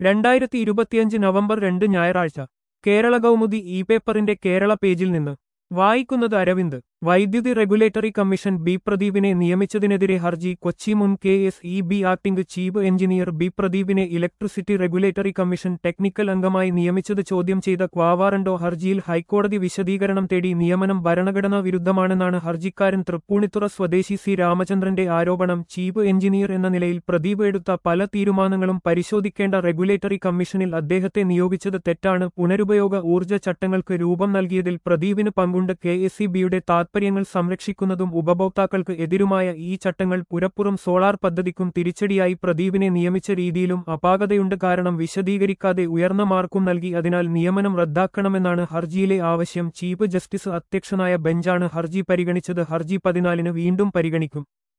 രണ്ടായിരത്തി ഇരുപത്തിയഞ്ച് നവംബർ രണ്ട് ഞായറാഴ്ച കേരള കൗമുദി ഇ പേപ്പറിന്റെ കേരള പേജിൽ നിന്ന് വായിക്കുന്നത് അരവിന്ദ് വൈദ്യുതി റെഗുലേറ്ററി കമ്മീഷൻ ബി പ്രദീപിനെ നിയമിച്ചതിനെതിരെ ഹർജി കൊച്ചി മുൻ K S E B acting chief engineer B പ്രദീപിനെ ഇലക്ട്രിസിറ്റി റെഗുലേറ്ററി കമ്മീഷൻ ടെക്നിക്കൽ അംഗമായി നിയമിച്ചത് ചോദ്യം ചെയ്ത ക്വാവാറണ്ടോ ഹർജിയിൽ ഹൈക്കോടതി വിശദീകരണം തേടി നിയമനം ഭരണഘടനാ വിരുദ്ധമാണെന്നാണ് ഹർജിക്കാരൻ തൃപ്പൂണിത്തുറ സ്വദേശി സി രാമചന്ദ്രന്റെ ആരോപണം ചീഫ് എഞ്ചിനീയർ എന്ന നിലയിൽ പ്രദീപ് എടുത്ത പല തീരുമാനങ്ങളും പരിശോധിക്കേണ്ട റെഗുലേറ്ററി കമ്മീഷനിൽ അദ്ദേഹത്തെ നിയോഗിച്ചത് തെറ്റാണ് പുനരുപയോഗ ഊർജ്ജ ചട്ടങ്ങൾക്ക് രൂപം നൽകിയതിൽ പ്രദീപിന് പങ്കുണ്ട് കെ എസ് ഇ ബിയുടെ താത്പര്യങ്ങൾ സംരക്ഷിക്കുന്നതും ഉപഭോക്താക്കൾക്ക് എതിരുമായ ഈ ചട്ടങ്ങൾ പുരപ്പുറം സോളാർ പദ്ധതിക്കും തിരിച്ചടിയായി പ്രദീപിനെ നിയമിച്ച രീതിയിലും അപാകതയുണ്ട് കാരണം വിശദീകരിക്കാതെ ഉയർന്ന മാർക്കും നൽകി അതിനാൽ നിയമനം റദ്ദാക്കണമെന്നാണ് ഹർജിയിലെ ആവശ്യം ചീഫ് ജസ്റ്റിസ് അധ്യക്ഷനായ ബെഞ്ചാണ് ഹർജി പരിഗണിച്ചത് ഹർജി പതിനാലിന് വീണ്ടും പരിഗണിക്കും